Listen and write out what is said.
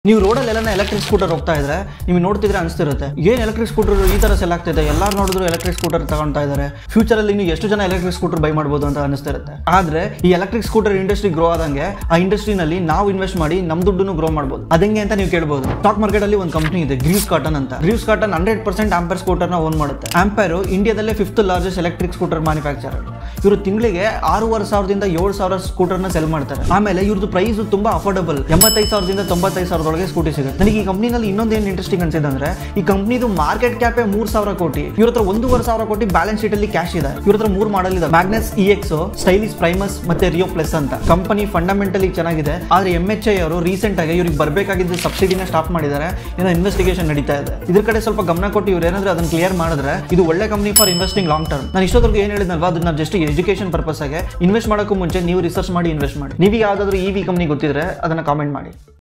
ನೀವು ರೋಡಲ್ಲಿ ಎಲ್ಲ ಎಲೆಕ್ಟ್ರಿಕ್ ಸ್ಕೂಟರ್ ಹೋಗ್ತಾ ಇದ್ರೆ ನಿಮಗೆ ನೋಡ್ತಿದ್ರೆ ಅನಿಸ್ತಿರುತ್ತೆ ಏನ್ ಎಲೆಕ್ಟ್ರಿಕ್ ಸ್ಕೂಟರ್ ಈ ತರ ಸೆಲ್ ಆಗ್ತಿದೆ ಎಲ್ಲಾರು ನೋಡಿದ್ರು ಎಲೆಕ್ಟ್ರಿಕ್ ಸ್ಕೂಟರ್ ತಗೊಂತಾ ಇದ್ದಾರೆ ಫ್ಯೂಚರ್ ಅಲ್ಲಿ ಇನ್ನು ಎಷ್ಟು ಜನ ಎಲೆಕ್ಟ್ರಿಕ್ ಸ್ಕೂಟರ್ ಬೈ ಮಾಡ್ಬೋದು ಅಂತ ಅನಿಸ್ತಿರುತ್ತೆ ಆದ್ರೆ ಈ ಎಲೆಕ್ಟ್ರಿಕ್ ಸ್ಕೂಟರ್ ಇಂಡಸ್ಟ್ರಿ ಗ್ರೋ ಆದಂಗೆ ಆ ಇಂಡಸ್ಟ್ರಿನಲ್ಲಿ ನಾವು ಇನ್ವೆಸ್ಟ್ ಮಾಡಿ ನಮ್ ದುಡ್ಡನ್ನು ಗ್ರೋ ಮಾಡ್ಬೋದು ಅದಂಗೆ ಅಂತ ನೀವು ಕೇಳ್ಬೋದು ಸ್ಟಾಕ್ ಮಾರ್ಕೆಟ್ ಅಲ್ಲಿ ಒಂದು ಕಂಪ್ನಿ ಇದೆ ಗ್ರೀವ್ಸ್ ಕಾಟನ್ ಅಂತ Greaves Cotton hundred percent Ampere scooter ನ ಓನ್ ಮಾಡುತ್ತೆ ಆಂಪರ್ ಇಂಡಿಯಾದಲ್ಲೇ fifth largest electric scooter manufacturer ಇವರು ತಿಂಗಳಿಗೆ ಆರೂವರೆ ಸಾವಿರದಿಂದ ಏಳು ಸಾವಿರ ಸ್ಕೂಟರ್ನ ಸೆಲ್ ಮಾಡ್ತಾರೆ ಆಮೇಲೆ ಇವ್ರದ್ದು ಪ್ರೈಸ್ ತುಂಬಾ ಅಫೋರ್ಡಬಲ್ ಎಂಬತ್ತೈದು ಸಾವಿರದಿಂದ ತೊಂಬತ್ತೈದು ಸಾವಿರದೊಳಗೆ ಸ್ಕೂಟಿ ಸಿಗುತ್ತೆ ನನಗೆ ಈ ಕಂಪ್ನಿನಲ್ಲಿ ಇನ್ನೊಂದು ಏನು ಇಂಟ್ರೆಸ್ಟಿಂಗ್ ಅನ್ಸಿದೆ ಅಂದ್ರೆ ಈ ಕಂಪ್ನಿದು ಮಾರ್ಕೆಟ್ ಕ್ಯಾಪೇ ಮೂರ್ ಸಾವಿರ ಕೋಟಿ ಇವ್ರ ಹತ್ರ ಒಂದೂವರೆ ಸಾವಿರ ಕೋಟಿ ಬ್ಯಾಲೆನ್ಸ್ ಶೀಟ್ ಅಲ್ಲಿ ಕ್ಯಾಶ್ ಇದೆ ಇವ್ರ ಹತ್ರ ಮೂರು ಮಾಡಲ್ ಇದೆ Magnus E X Stylis Primus ಮತ್ತೆ ರಿಯೋ ಪ್ಲಸ್ ಅಂತ ಕಂಪನಿ ಫಂಡಮೆಂಟಲಿ ಚೆನ್ನಾಗಿದೆ ಆದ್ರೆ ಎಂ ಎಚ್ ಐ ಅವರು ರೀಸೆಂಟ್ ಆಗಿ ಇವ್ರಿಗೆ ಬರಬೇಕಾಗಿದ್ದ ಸಬ್ಸಿಡಿನ ಸ್ಟಾಪ್ ಮಾಡಿದ್ದಾರೆ ಏನೋ ಇನ್ವೆಸ್ಟಿಗೇಷನ್ ನಡೀತಾ ಇದೆ ಇದ್ರ ಕಡೆ ಸ್ವಲ್ಪ ಗಮನ ಕೊಟ್ಟು ಇವ್ರು ಏನಾದ್ರೆ ಅದನ್ನ ಕ್ಲಿಯರ್ ಮಾಡಿದ್ರೆ ಇದು ಒಳ್ಳೆ company for investing long term ನಾನು ಇಷ್ಟೊತ್ತರೆಗೂ ಏನು ಹೇಳಿದ್ನಲ್ವಾ ಅದನ್ನ ಜಸ್ಟ್ ಎಜುಕೇಶನ್ ಪರ್ಪಸ್ ಆಗಿ ಇನ್ವೆಸ್ಟ್ ಮಾಡೋಕ್ಕೂ ಮುಂಚೆ ನೀವು ರಿಸರ್ಚ್ ಮಾಡಿ ಇನ್ವೆಸ್ಟ್ ಮಾಡಿ ನೀವು ಯಾವ್ದಾದ್ರು ಇ ವಿ ಕಂಪ್ನಿ ಗೊತ್ತಿದ್ರೆ ಅದನ್ನ ಕಾಮೆಂಟ್ ಮಾಡಿ